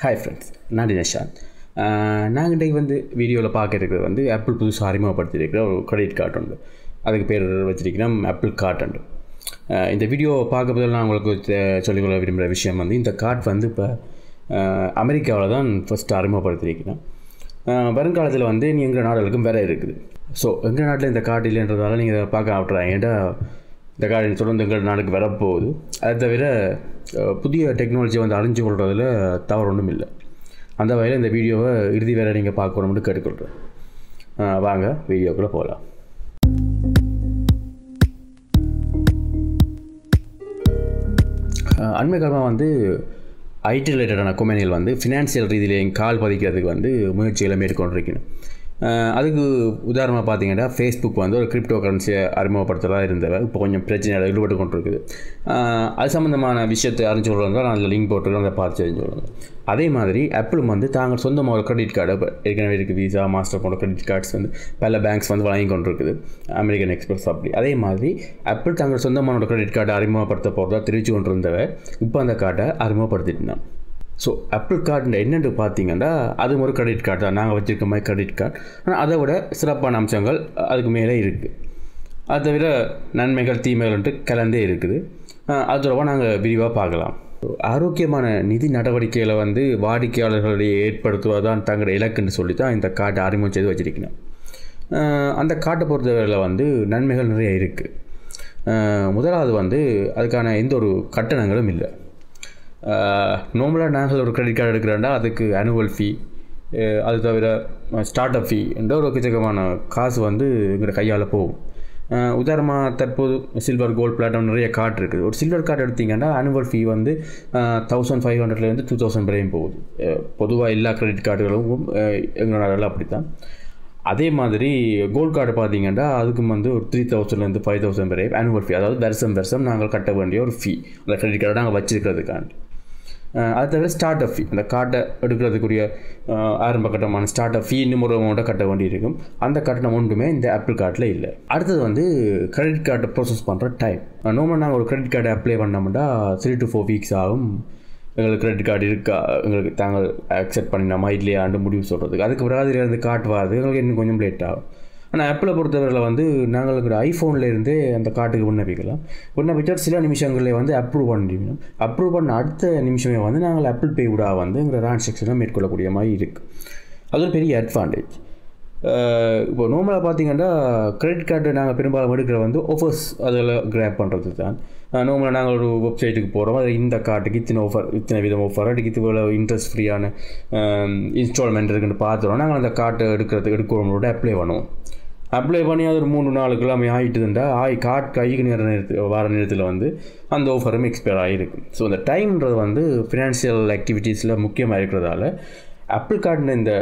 hi friends நான் தினேஷாந்த் நாங்கள் இன்றைக்கு வந்து வீடியோவில் பார்க்க இருக்கிறது வந்து ஆப்பிள் புதுசாக அறிமுகப்படுத்தியிருக்கிற ஒரு கிரெடிட் கார்டு உண்டு அதுக்கு பேர் வச்சிருக்கிறோம் ஆப்பிள் கார்டு உண்டு அஹ் இந்த வீடியோ பார்க்க பதில் நான் உங்களுக்கு தெ- சொல்லிக்கொள்ள விரும்புகிற விஷயம் வந்து இந்த கார்டு வந்து இப்போ அமெரிக்காவில் தான் ஃபஸ்ட்டு அறிமுகப்படுத்தியிருக்கிறேன் அஹ் வருங்காலத்தில் வந்து நீ எங்கள் நாடுகளுக்கும் வேற இருக்குது ஸோ எங்கள் நாட்டில் இந்த கார்டு இல்லைன்றதால நீங்கள் இதை பார்க்க ஆட்டுறாங்க ஏன்டா இந்த கார்டு தொடர்ந்து எங்கள் நாடுக்கு வரப்போகுது அது தவிர அஹ், புதிய டெக்னாலஜி வந்து அழிஞ்சு கொள்றதுல தவறு ஒன்றும் இல்லை அந்த வகையில் இந்த வீடியோவை இறுதி வேற நீங்கள் பார்க்கணும்னு கேட்டுக்கொள்கிறேன் அஹ், வாங்க வீடியோக்குள்ளே போகலாம் அஹ் அண்மை காலமாக வந்து ஐடி ரிலேட்டடான கும்பெனிகள் வந்து ஃபினான்சியல் ரீதியிலையும் கால் பதிக்கிறதுக்கு வந்து முயற்சிகளை மேற்கொண்டிருக்கணும் அஹ் அதுக்கு உதாரணமாக பார்த்தீங்கன்னா ஃபேஸ்புக் வந்து ஒரு கிரிப்டோ கரன்சியை அறிமுகப்படுத்துகிறதா இருந்தவ இப்போ கொஞ்சம் பிரச்சனையில் ஈடுபட்டு கொண்டிருக்குது அஹ் அது சம்மந்தமான விஷயத்தை அறிஞ்சு கொள்றதா நான் அதில் லிங்க் போட்டுருக்கேன் அதை பார்த்து தெரிஞ்சு கொள்ளுங்க அதே மாதிரி ஆப்பிளும் வந்து தாங்கள் சொந்தமாக ஒரு கிரெடிட் கார்டு இப்போ ஏற்கனவே இருக்குது விசா மாஸ்டர் போன்ற கிரெடிட் கார்ட்ஸ் வந்து பல பேங்க்ஸ் வந்து வழங்கி கொண்டிருக்குது அமெரிக்கன் எக்ஸ்பிரஸ் அப்படி அதே மாதிரி ஆப்பிள் தாங்கள் சொந்தமான ஒரு கிரெடிட் கார்டை அறிமுகப்படுத்த போகிறதா தெரிவித்து கொண்டிருந்தவ இப்போ அந்த கார்டை அறிமுகப்படுத்திட்டு ஸோ ஆப்பிள் கார்டு என்னென்று பார்த்தீங்கன்னா அது ஒரு கிரெடிட் கார்டு தான் நாங்கள் வச்சுருக்க மாதிரி கிரெடிட் கார்டு ஆனால் அதை விட சிறப்பான அம்சங்கள் அதுக்கு மேலே இருக்குது அது தவிர நன்மைகள் தீமைகள்ன்ட்டு கலந்தே இருக்குது அஹ் அது ரொம்ப நாங்கள் விரிவாக பார்க்கலாம் ஆரோக்கியமான நிதி நடவடிக்கைகளை வந்து வாடிக்கையாளர்களை ஏற்படுத்துவதுதான் தங்களோட இலக்குன்னு சொல்லி தான் இந்த கார்டை அறிமுகம் செய்து வச்சிருக்கணும் அஹ் அந்த கார்டை பொறுத்தவரையில் வந்து நன்மைகள் நிறைய இருக்குது முதலாவது வந்து அதுக்கான எந்த ஒரு கட்டணங்களும் இல்லை நார்மலாக நாங்கள் ஒரு கிரெடிட் கார்டு எடுக்கிறோம்னா அதுக்கு ஆனுவல் ஃபீ அது தவிர ஸ்டார்ட் அப் ஃபீ என்ற ஒரு எக்கச்சக்கமான காசு வந்து எங்களோட கையால் போகும் அஹ் உதாரணமாக தற்போது சில்வர் கோல்ட் பிளாட்டம் நிறைய கார்டு இருக்குது ஒரு சில்வர் கார்டு எடுத்தீங்கன்னா ஆனுவல் ஃபீ வந்து தௌசண்ட் ஃபைவ் ஹண்ட்ரட்லேருந்து டூ தௌசண்ட் வரையும் போகுது பொதுவாக எல்லா கிரெடிட் கார்டுகளும் எங்களோட அப்படி தான் அதே மாதிரி கோல்ட் கார்டு பார்த்தீங்கன்னா அதுக்கும் வந்து ஒரு த்ரீ தௌசண்ட்லேருந்து ஃபைவ் தௌசண்ட் வரை ஆனுவல் ஃபீ அதாவது வருஷம் வருஷம் நாங்கள் கட்ட வேண்டிய ஒரு ஃபீ அந்த கிரெடிட் கார்டை நாங்கள் வச்சிருக்கிறதுக்காண்டி அஹ் அது தவிர ஸ்டார்ட் அப் ஃபீ அந்த கார்டை எடுக்கிறதுக்குரிய அஹ், ஆரம்ப கட்டணமான ஸ்டார்ட் அப் ஃபீ இன்னும் ஒரு அமௌண்ட்டை கட்ட வேண்டியிருக்கும் அந்த கட்டணம் ஒன்றுமே இந்த ஆப்பிள் கார்டில் இல்லை அடுத்தது வந்து கிரெடிட் கார்டை ப்ரோசஸ் பண்ணுற டைம் நார்மலாக நாங்கள் ஒரு கிரெடிட் கார்டை அப்ளை பண்ணோம்னா த்ரீ டு ஃபோர் வீக்ஸ் ஆகும் எங்களுக்கு கிரெடிட் கார்டு இருக்கா எங்களுக்கு தாங்கள் அக்செப்ட் பண்ணினோமா இல்லையாண்டு முடிவு சொல்கிறதுக்கு அதுக்கு பிறகு அதில் இருந்து காட்டுவாது எங்களுக்கு இன்னும் கொஞ்சம் லேட் ஆகும் ஆனால் ஆப்பிளை பொறுத்தவரையில் வந்து நாங்கள் இருக்கிற ஐஃபோனில் இருந்தே அந்த கார்டுக்கு விண்ணப்பிக்கலாம் விண்ணப்பிச்சா சில நிமிஷங்களில் வந்து அப்ரூவ் பண்ணிவிடும் அப்ரூவ் பண்ண அடுத்த நிமிஷமே வந்து நாங்கள் ஆப்பிள் பே விடா வந்து எங்களை டிரான்சாக்ஷனை மேற்கொள்ளக்கூடிய மாதிரி இருக்குது அது ஒரு பெரிய அட்வான்டேஜ் இப்போ நார்மலாக பார்த்தீங்கன்னா கிரெடிட் கார்டு நாங்கள் பெரும்பாலும் எடுக்கிற வந்து ஆஃபர்ஸ் அதில் கிராப் பண்ணுறது தான் நார்மலாக நாங்கள் ஒரு வெப்சைட்டுக்கு போகிறோம் அது இந்த கார்டுக்கு இத்தனை ஆஃபர் இத்தனை விதம் ஆஃபர் அதுக்கு இவ்வளோ இன்ட்ரெஸ்ட் ஃப்ரீயான இன்ஸ்டால்மெண்ட் இருக்குன்னு பார்த்துறோம் நாங்கள் அந்த கார்டை எடுக்கிறதுக்கு எடுக்கிறவங்களோட அப்ளை பண்ணுவோம் அப்ளை பண்ணி அது ஒரு மூணு நாளுக்கு எல்லாமே ஆகிட்டுதுண்டா ஆகி கார்டு கைக்கு நேர நேரத்தில் வர நேரத்தில் வந்து அந்த ஆஃபரும் எக்ஸ்பயர் ஆகிருக்கு ஸோ அந்த டைம்ன்றது வந்து ஃபினான்ஷியல் ஆக்டிவிட்டீஸில் முக்கியமாக இருக்கிறதால ஆப்பிள் கார்டில் இந்த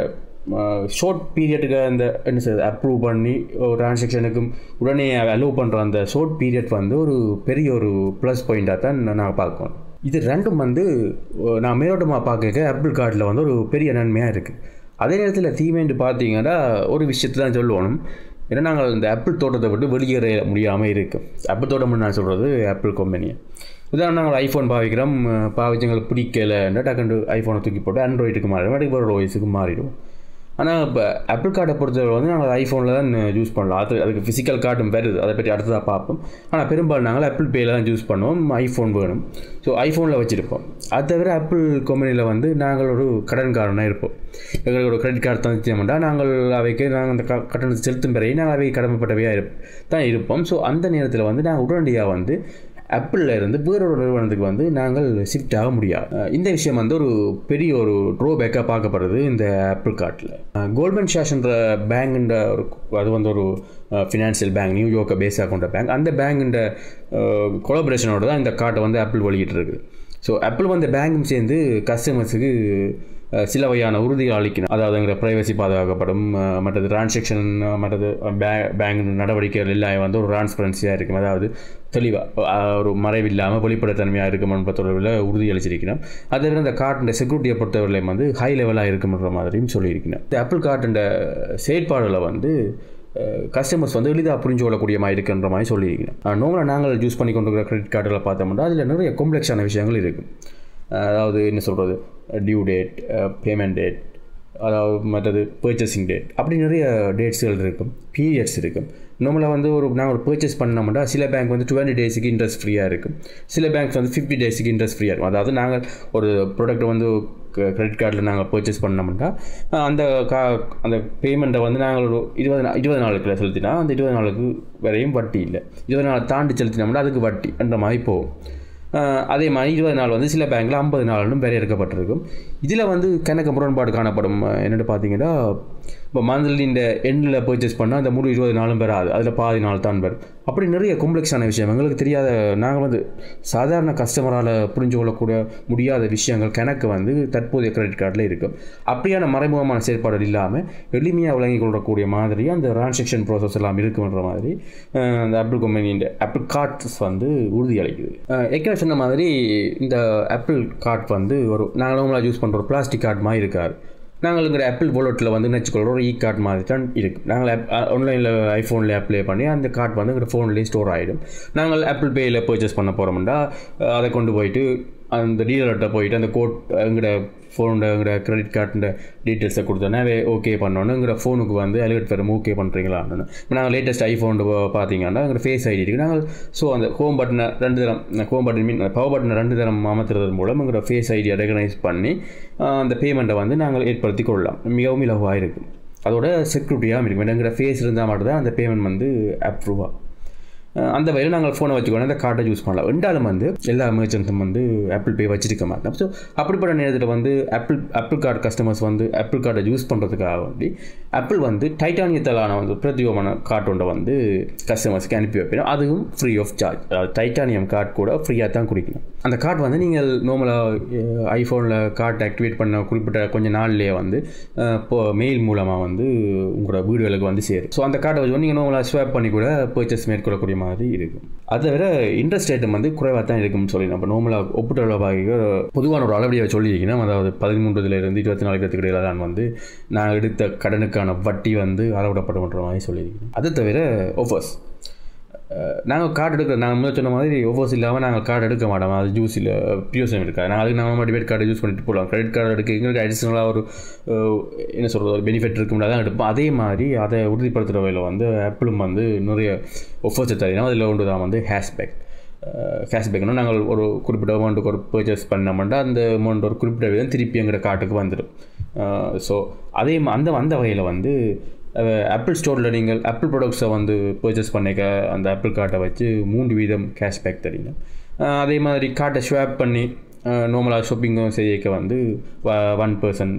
ஷார்ட் பீரியட்டுக்கு அந்த என்ன சொல்றது அப்ரூவ் பண்ணி ஒரு டிரான்சாக்ஷனுக்கும் உடனே அலோவ் பண்ணுற அந்த ஷார்ட் பீரியட் வந்து ஒரு பெரிய ஒரு ப்ளஸ் பாயிண்ட்டாக தான் நாங்கள் பார்க்கணும் இது ரெண்டும் வந்து அஹ், நான் மேலோட்டமாக பார்க்க ஆப்பிள் கார்டில் வந்து ஒரு பெரிய நன்மையாக இருக்குது அதே நேரத்தில் தீமைன்னு பார்த்தீங்கன்னா ஒரு விஷயத்தை தான் சொல்லணும் ஏன்னா நாங்கள் இந்த ஆப்பிள் தோட்டத்தை விட்டு வெளியேற முடியாமல் இருக்கு ஆப்பிள் தோட்டம்னு நான் சொல்கிறது ஆப்பிள் கம்பெனியை உதாரணம் நாங்கள் ஐஃபோன் பாவிக்கிறோம் அஹ் பாவிச்சு எங்களுக்கு பிடிக்கலைன்னா டக்குண்டு ஐஃபோனை தூக்கி போட்டு ஆண்ட்ராய்டுக்கு மாறிடும் அதுக்கு ஒரு ஓஎஸுக்கு மாறிடும் ஆனால் இப்போ ஆப்பிள் கார்டை பொறுத்தவரை வந்து நாங்கள் ஐஃபோனில் தான் யூஸ் பண்ணலாம் அது அதுக்கு ஃபிசிக்கல் கார்டும் வருது அதை பற்றி அடுத்ததாக பார்ப்போம் ஆனால் பெரும்பாலும் நாங்கள் ஆப்பிள் பேயில் தான் யூஸ் பண்ணுவோம் ஐஃபோன் வேணும் ஸோ ஐஃபோனில் வச்சுருப்போம் அது தவிர ஆப்பிள் கம்பெனியில் வந்து நாங்கள் ஒரு கடன்காரனாக இருப்போம் எங்களுக்கு ஒரு கிரெடிட் கார்டு தந்துச்சோம்னா நாங்கள் அவைக்கு நாங்கள் அந்த க- கட்டணத்தை செலுத்தும் பிறகு நாங்கள் அவை கடமைப்பட்டவையாக இருப் தான் இருப்போம் ஸோ அந்த நேரத்தில் வந்து நாங்கள் உடனடியாக வந்து ஆப்பிளில் இருந்து வேறொரு நிறுவனத்துக்கு வந்து நாங்கள் ஷிஃப்ட் ஆக முடியாது அஹ் இந்த விஷயம் வந்து ஒரு பெரிய ஒரு ட்ரோபேக்காக பார்க்கப்படுறது இந்த ஆப்பிள் கார்ட்டில் கோல்ட்மேன் ஷாஷ்ன்ற பேங்குன்ற ஒரு அது வந்து ஒரு ஃபினான்ஷியல் பேங்க் நியூயார்க்கை பேஸாக கொண்ட பேங்க் அந்த பேங்குன்ற கொலாபரேஷனோட தான் இந்த கார்ட்டை வந்து ஆப்பிள் வெளியிட்டு இருக்குது ஸோ ஆப்பிள் வந்து பேங்கும் சேர்ந்து கஸ்டமர்ஸுக்கு அஹ், சில வகையான உறுதிகள் அளிக்கணும் அதாவது எங்களை ப்ரைவசி பாதுகாக்கப்படும் அஹ், மற்றது டிரான்சாக்ஷன் மற்றது பே பேங்க் நடவடிக்கைகள் எல்லாம் வந்து ஒரு டிரான்ஸ்பரன்சியாக இருக்கும் அதாவது தெளிவாக ஒரு மறைவில்லாமல் வெளிப்படைத்தன்மையாக இருக்கும் என்ற தொடர்பில் உறுதியளிச்சிருக்கணும் அதே விட இந்த கார்டின் செக்யூரிட்டியை பொறுத்தவரையிலும் வந்து ஹை லெவலாக இருக்குன்ற மாதிரியும் சொல்லியிருக்கணும் இந்த ஆப்பிள் கார்டின் செயற்பாடுகளை வந்து கஸ்டமர்ஸ் வந்து எளிதாக புரிஞ்சு கொள்ளக்கூடிய மாதிரி இருக்குன்ற மாதிரி சொல்லியிருக்கணும் நார்மலாக நாங்கள் யூஸ் பண்ணி கொண்டிருக்கிற கிரெடிட் கார்டில் பார்த்தோம்னா அதில் நிறைய காம்ப்ளெக்ஸான விஷயங்கள் இருக்குது அதாவது என்ன சொல்கிறது டியூ டேட் பேமெண்ட் டேட் அதாவது மற்றது பர்ச்சேசிங் டேட் அப்படி நிறைய டேட்ஸ்கள் இருக்கும் பீரியட்ஸ் இருக்கும் நார்மலாக வந்து ஒரு நாங்கள் ஒரு பர்ச்சேஸ் பண்ணோம்னா சில பேங்க் வந்து டுவெண்ட்டி டேஸுக்கு இன்ட்ரெஸ்ட் ஃப்ரீயாக இருக்கும் சில பேங்க்ஸ் வந்து ஃபிஃப்டி டேஸுக்கு இன்ட்ரெஸ்ட் ஃப்ரீயாக இருக்கும் அதாவது நாங்கள் ஒரு ப்ராடக்ட் வந்து கிரெடிட் கார்டில் நாங்கள் பர்ச்சேஸ் பண்ணோம்னா அந்த கா அந்த பேமெண்ட்டை வந்து நாங்கள் ஒரு இருபது நா இருபது நாளுக்குள்ள செலுத்தினா அந்த இருபது நாளுக்கு வரையும் வட்டி இல்லை இருபது நாள் தாண்டி செலுத்தினோம்னா அதுக்கு வட்டி அந்த மாதிரி போகும் அதே மாதிரி இருபது நாள் வந்து சில பேங்க்கில் ஐம்பது நாளும் வரையறுக்கப்பட்டிருக்கும் இதில் வந்து கணக்கு முரண்பாடு காணப்படும் என்னென்னு பார்த்தீங்கன்னா இப்போ மந்த்லி இந்த எண்ணில் பர்ச்சேஸ் பண்ணால் அந்த முழு இருபது நாளும் பெறாது அதில் பாதி நாள் தான் வரும் அப்படி நிறைய காம்ப்ளெக்ஸான விஷயம் எங்களுக்கு தெரியாத நாங்கள் வந்து சாதாரண கஸ்டமரால் புரிஞ்சு கொள்ளக்கூடிய முடியாத விஷயங்கள் கணக்கு வந்து தற்போதைய கிரெடிட் கார்டில் இருக்கும் அப்படியான மறைமுகமான செயற்பாடுகள் இல்லாமல் எளிமையாக விளங்கிக் கொள்ளக்கூடிய மாதிரி அந்த டிரான்சாக்ஷன் ப்ராசஸ் எல்லாம் இருக்குன்ற மாதிரி அந்த ஆப்பிள் கம்பெனியின் ஆப்பிள் கார்ட்ஸ் வந்து உறுதியளிக்குது ஏற்கனவே சொன்ன மாதிரி இந்த ஆப்பிள் கார்ட் வந்து ஒரு நாங்கள் நம்மளாக யூஸ் பண்ணுற ஒரு பிளாஸ்டிக் கார்டு மாதிரி இருக்காது நாங்களுங்கிற ஆப்பிள் வாலெட்டில் வந்து நினச்சிக்கொள்கிற ஒரு இ கார்டு மாதிரி தான் இருக்குது நாங்கள் ஆப் ஆன்லைனில் ஐஃபோனில் அப்ளை பண்ணி அந்த கார்டு வந்து எங்கள் ஃபோன்லேயே ஸ்டோர் ஆகிடும் நாங்கள் ஆப்பிள் பேயில் பர்ச்சேஸ் பண்ண போகிறோம்னா அதை கொண்டு போயிட்டு அந்த டீலர்கிட்ட போயிட்டு அந்த கோட் எங்கட ஃபோனோட எங்கட கிரெடிட் கார்டுன்ற டீட்டெயில்ஸை கொடுத்தோன்னே ஓகே பண்ணோன்னு எங்கள் ஃபோனுக்கு வந்து அலர்ட் வரும் ஓகே பண்ணுறீங்களான்னு இப்போ நாங்கள் லேட்டஸ்ட் ஐஃபோன் பார்த்தீங்கன்னா எங்கள் ஃபேஸ் ஐடி இருக்குது நாங்கள் ஸோ அந்த ஹோம் பட்டனை ரெண்டு தரம் ஹோம் பட்டன் மீன் பவர் பட்டனை ரெண்டு தரம் அமர்த்துறது மூலம் எங்களோட ஃபேஸ் ஐடியை ரெகனைஸ் பண்ணி அந்த பேமெண்ட்டை வந்து நாங்கள் ஏற்படுத்தி கொள்ளலாம் மிகவும் இலவாக இருக்குது அதோட செக்யூரிட்டியாகவும் இருக்கும் எங்கிற ஃபேஸ் இருந்தால் மட்டும்தான் அந்த பேமெண்ட் வந்து அப்ரூவாக அந்த வகையில் நாங்கள் ஃபோனை வச்சுக்கணும் அந்த கார்டை யூஸ் பண்ணலாம் ரெண்டாலும் வந்து எல்லா எமர்ஜென்ஸும் வந்து ஆப்பிள் பே வச்சிருக்க மாட்டோம் ஸோ அப்படிப்பட்ட நேரத்தில் வந்து ஆப்பிள் ஆப்பிள் கார்டு கஸ்டமர்ஸ் வந்து ஆப்பிள் கார்டை யூஸ் பண்ணுறதுக்காக வேண்டி ஆப்பிள் வந்து டைட்டானியத்தாலான வந்து பிரத்யோகமான கார்டு ஒன்றை வந்து கஸ்டமர்ஸ்க்கு அனுப்பி வைப்பிடும் அதுவும் ஃப்ரீ ஆஃப் சார்ஜ் அதாவது டைட்டானியம் கார்டு கூட ஃப்ரீயாக தான் குடிக்கணும் அந்த கார்டு வந்து நீங்கள் நார்மலாக ஐஃபோனில் கார்டு ஆக்டிவேட் பண்ண குறிப்பிட்ட கொஞ்சம் நாள்லேயே வந்து இப்போ மெயில் மூலமாக வந்து உங்களோட வீடுகளுக்கு வந்து சேரும் ஸோ அந்த கார்டை வச்சு நீங்கள் நார்மலாக ஸ்வாப் பண்ணி கூட பர்ச்சேஸ் மேற்கொள்ளக்கூடிய மாதிரி இருக்கும் அதை விட இன்ட்ரெஸ்ட் ரேட்டும் வந்து குறைவாக தான் இருக்கும்னு சொல்லி நம்ம நார்மலாக ஒப்பிட்டு பொதுவான ஒரு அளவடியாக சொல்லியிருக்கணும் அதாவது பதிமூன்றுலேருந்து இருபத்தி நாலு இருபத்தி இடையில தான் வந்து நான் எடுத்த கடனுக்கான வட்டி வந்து அளவிடப்படுன்ற மாதிரி சொல்லியிருக்கணும் அதை தவிர ஆஃபர்ஸ் நாங்கள் கார்டு எடுக்கிற நாங்கள் முதல் சொன்ன மாதிரி ஒவ்வொரு இல்லாமல் நாங்கள் கார்டு எடுக்க மாட்டோம் அது ஜூஸ் இல்லை பியூசம் இருக்காது நாங்கள் அதுக்கு நம்ம டெபிட் கார்டு யூஸ் பண்ணிட்டு போகலாம் கிரெடிட் கார்டு எடுக்க எங்களுக்கு அடிஷ்னலாக ஒரு என்ன சொல்கிறது ஒரு பெனிஃபிட் இருக்கும் தான் எடுப்போம் அதே மாதிரி அதை உறுதிப்படுத்துகிற வகையில் வந்து ஆப்பிளும் வந்து நிறைய ஒஃபர்ஸை தரணும் அதில் ஒன்று தான் வந்து ஹேஷ்பேக் கேஷ்பேக்னா நாங்கள் ஒரு குறிப்பிட்ட அமௌண்ட்டுக்கு ஒரு பர்ச்சேஸ் பண்ணோம்னா அந்த அமௌண்ட் ஒரு குறிப்பிட்ட விதம் திருப்பி எங்கிட்ட கார்ட்டுக்கு வந்துடும் ஸோ அதே அந்த அந்த வகையில் வந்து ஆப்பிள் ஸ்டோரில் நீங்கள் ஆப்பிள் ப்ராடக்ட்ஸை வந்து பர்ச்சேஸ் பண்ணிக்க அந்த ஆப்பிள் கார்ட்டை வச்சு மூன்று வீதம் கேஷ்பேக் தரீங்க அதே மாதிரி கார்ட்டை ஸ்வாப் பண்ணி நார்மலாக ஷாப்பிங்கும் செய்யக்க வந்து ஒன் பர்சன்ட்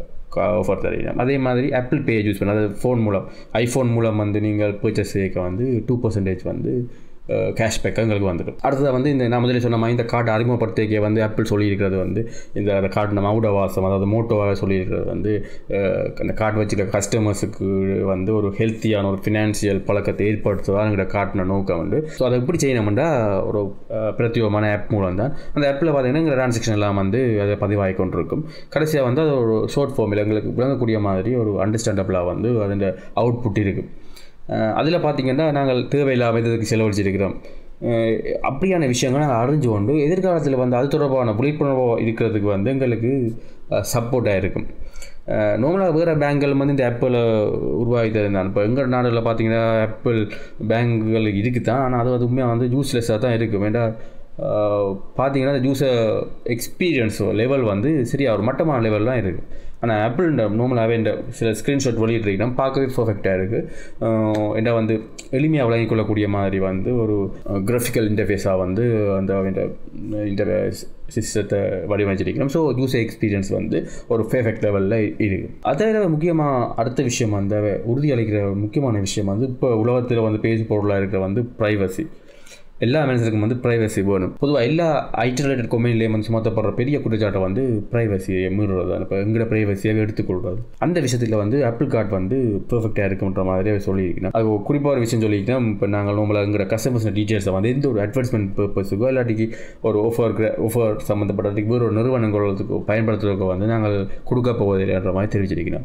ஆஃபர் தரீங்க அதே மாதிரி ஆப்பிள் பே யூஸ் பண்ண அதாவது ஃபோன் மூலம் ஐஃபோன் மூலம் வந்து நீங்கள் பர்ச்சேஸ் செய்யக்க வந்து டூ பர்சன்டேஜ் வந்து கேஷ்பேக் எங்களுக்கு வந்துடும் அடுத்ததாக வந்து இந்த நான் முதலே சொன்ன மாதிரி இந்த கார்டு அறிமுகப்படுத்திக்க வந்து ஆப்பிள் சொல்லியிருக்கிறது வந்து இந்த கார்டு நம்ம அவுட வாசம் அதாவது மோட்டோவாக சொல்லியிருக்கிறது வந்து அந்த கார்டு வச்சுக்க கஸ்டமர்ஸுக்கு வந்து ஒரு ஹெல்த்தியான ஒரு ஃபினான்சியல் பழக்கத்தை ஏற்படுத்துவதாங்கிற காட்டின நோக்கம் வந்து ஸோ அதை எப்படி செய்யணும்னா ஒரு பிரத்யோகமான ஆப் மூலம் தான் அந்த ஆப்பில் பார்த்தீங்கன்னா எங்கள் டிரான்சாக்ஷன் எல்லாம் வந்து அதை பதிவாகி கொண்டிருக்கும் கடைசியாக வந்து அது ஒரு ஷார்ட் ஃபார்மில் எங்களுக்கு விளங்கக்கூடிய மாதிரி ஒரு அண்டர்ஸ்டாண்டபிளாக வந்து அதோட அவுட்புட் இருக்குது அதில் பார்த்திங்கன்னா நாங்கள் தேவையில்லாமல் இதுக்கு செலவழிச்சிருக்கிறோம் அப்படியான விஷயங்கள் நாங்கள் அறிஞ்சு கொண்டு எதிர்காலத்தில் வந்து அது தொடர்பான விழிப்புணர்வு இருக்கிறதுக்கு வந்து எங்களுக்கு சப்போர்ட்டாக இருக்கும் நார்மலாக வேறு பேங்குகள் வந்து இந்த ஆப்பிள் உருவாகி தருந்தான் இப்போ எங்கள் நாடுகளில் பார்த்தீங்கன்னா ஆப்பிள் பேங்குகள் இருக்குது தான் ஆனால் அது வந்து உண்மையாக வந்து யூஸ்லெஸ்ஸாக தான் இருக்குது வேண்டாம் பார்த்தீங்கன்னா இந்த ஜூஸை எக்ஸ்பீரியன்ஸ் லெவல் வந்து சரியாக ஒரு மட்டமான லெவல் தான் இருக்குது ஆனால் ஆப்பிள் இந்த நார்மலாகவே இந்த சில ஸ்க்ரீன்ஷாட் வெளியிட்ருக்கோம் பார்க்கவே பர்ஃபெக்டாக இருக்குது என்ன வந்து எளிமையாக விளங்கிக் கொள்ளக்கூடிய மாதிரி வந்து ஒரு கிராஃபிக்கல் இன்டர்ஃபேஸாக வந்து அந்த இந்த சிஸ்டத்தை வடிவமைச்சிருக்கிறோம் ஸோ யூசர் எக்ஸ்பீரியன்ஸ் வந்து ஒரு பெர்ஃபெக்ட் லெவலில் இருக்குது அதை விட முக்கியமாக அடுத்த விஷயம் அந்த உறுதியளிக்கிற முக்கியமான விஷயம் வந்து இப்போ உலகத்தில் வந்து பேசு பொருளாக இருக்கிற வந்து ப்ரைவசி எல்லா மனுஷனுக்கும் வந்து ப்ரைவசி வேணும் பொதுவாக எல்லா ஐடி ரிலேட்டட் கொமெண்ட்லேயும் வந்து சுமத்தப்படுற பெரிய குற்றச்சாட்டை வந்து ப்ரைவசியை மீறுறது தான் இப்போ எங்களோட ப்ரைவசியாக எடுத்துக்கொள்வது அந்த விஷயத்தில் வந்து ஆப்பிள் கார்டு வந்து பெர்ஃபெக்டாக இருக்குன்ற மாதிரி சொல்லியிருக்கணும் அது குறிப்பாக ஒரு விஷயம் சொல்லியிருக்கேன் இப்போ நாங்கள் நம்மள எங்களோட கஸ்டமர்ஸ் டீட்டெயில்ஸை வந்து எந்த ஒரு அட்வர்டைஸ்மெண்ட் பர்பஸுக்கோ இல்லாட்டிக்கு ஒரு ஆஃபர் ஆஃபர் சம்மந்தப்பட்டதுக்கு வேறு ஒரு நிறுவனங்களுக்கு பயன்படுத்துறதுக்கு வந்து நாங்கள் கொடுக்க போவதில்லைன்ற மாதிரி தெரிவிச்சிருக்கிறோம்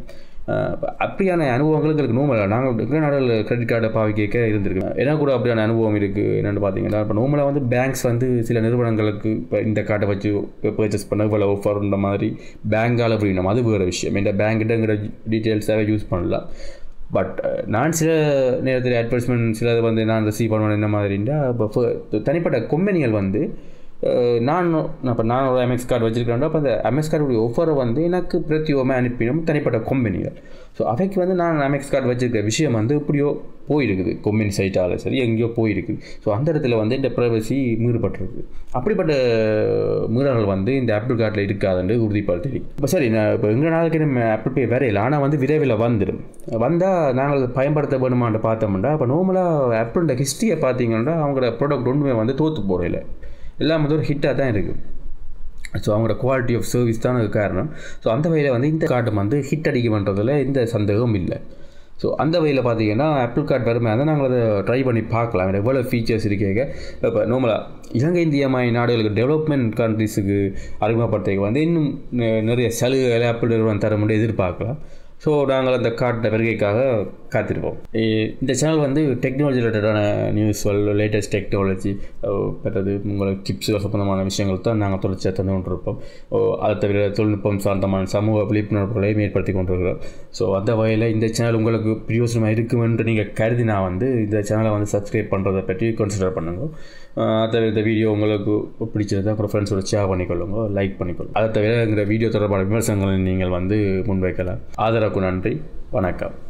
அஹ் அப்ப அப்படியான அனுபவங்கள் எங்களுக்கு நோமல் நாங்கள் எங்கள் நாடுகள் கிரெடிட் கார்டை பாவிக்க இருந்திருக்கு எனக்கு கூட அப்படியான அனுபவம் இருக்குது என்னென்னு பார்த்தீங்கன்னா இப்போ நோமலாக வந்து பேங்க்ஸ் வந்து சில நிறுவனங்களுக்கு இப்போ இந்த கார்டை வச்சு பர்ச்சேஸ் பண்ண இவ்வளோ ஆஃபர்ன்ற மாதிரி பேங்கால் அப்படின்னா அது வேறு விஷயம் இந்த பேங்க்கிட்டங்கிற டீட்டெயில்ஸாகவே யூஸ் பண்ணலாம் பட் நான் சில நேரத்தில் அட்வர்டைஸ்மெண்ட் சிலது வந்து நான் ரிசீவ் பண்ணுவேன் இந்த மாதிரின்னா இப்போ தனிப்பட்ட கொம்பெனிகள் வந்து அஹ், நான் இப்போ நான் ஒரு எம்எக்ஸ் கார்டு வச்சுருக்கேன் அப்போ அந்த எம்எக்ஸ் கார்டுடைய ஒஃபரை வந்து எனக்கு பிரத்யோகமே அனுப்பினோம் தனிப்பட்ட கொம்பெனிகள் ஸோ அவைக்கு வந்து நான் எம்எக்ஸ் கார்டு வச்சிருக்க விஷயம் வந்து எப்படியோ போயிருக்குது கொம்பெனி சைட்டால் சரி எங்கேயோ போயிருக்குது ஸோ அந்த இடத்துல வந்து இந்த ப்ரைவசி மீறப்பட்டிருக்கு அப்படிப்பட்ட மீறல்கள் வந்து இந்த ஆப்பிள் கார்டில் இருக்காதுன்னு உறுதிப்படுத்தி இப்போ சரி நான் இப்போ எங்கள் நாளுக்கு நம்ம ஆப்பிள் பே வரையில ஆனால் வந்து விரைவில் வந்துடும் வந்தால் நாங்கள் அதை பயன்படுத்த வேணுமான்னு பார்த்தோம்னா இப்போ நார்மலாக ஆப்பிளோட ஹிஸ்ட்ரியை பார்த்தீங்கன்னா அவங்களோட ப்ராடக்ட் ஒன்றுமே வந்து தோற்று போகிறதில்ல எல்லாம் வந்து ஒரு ஹிட்டாக தான் இருக்குது ஸோ அவங்களோட குவாலிட்டி ஆஃப் சர்வீஸ் தான் அதுக்கு காரணம் ஸோ அந்த வகையில் வந்து இந்த கார்டு வந்து ஹிட் அடிக்க பண்ணுறதுல எந்த சந்தேகமும் இல்லை ஸோ அந்த வகையில் பார்த்தீங்கன்னா ஆப்பிள் கார்டு வருமே அதை நாங்கள் அதை ட்ரை பண்ணி பார்க்கலாம் எனக்கு எவ்வளோ ஃபீச்சர்ஸ் இருக்கேங்க இப்போ நார்மலாக இலங்கை இந்தியா மாதிரி நாடுகளுக்கு டெவலப்மெண்ட் கண்ட்ரிஸுக்கு அறிமுகப்படுத்த வந்து இன்னும் நெ- நிறைய சலுகைகளை ஆப்பிள் நிறுவனம் தர முடியும் எதிர்பார்க்கலாம் ஸோ நாங்கள் அந்த கார்டு வருகைக்காக காத்திருப்போம் இ- இந்த சேனல் வந்து டெக்னாலஜி ரிலேட்டடான நியூஸ் லேட்டஸ்ட் டெக்னாலஜி பெற்றது உங்களுக்கு டிப்ஸுகள் சம்பந்தமான விஷயங்கள் தான் நாங்கள் தொடர்ச்சியாக தந்து கொண்டிருப்போம் ஓ, அது தவிர தொழில்நுட்பம் சார்ந்தமான சமூக விழிப்புணர்வுகளையும் ஏற்படுத்தி கொண்டிருக்கிறோம் ஸோ அந்த வகையில் இந்த சேனல் உங்களுக்கு பிரயோஜனமாக இருக்கும் என்று நீங்கள் கருதினா வந்து இந்த சேனலை வந்து சப்ஸ்கிரைப் பண்ணுறதை பற்றி கன்சிடர் பண்ணுங்க அஹ் அதை தவிர இந்த வீடியோ உங்களுக்கு பிடிச்சிருந்தா அப்புறம் ஃப்ரெண்ட்ஸோட ஷேர் பண்ணிக்கொள்ளுங்க லைக் பண்ணிக்கொள்ளுங்க அதை தவிர இந்த வீடியோ தொடர்பான விமர்சனங்களை நீங்கள் வந்து முன்வைக்கலாம் ஆதரவுக்கு நன்றி வணக்கம்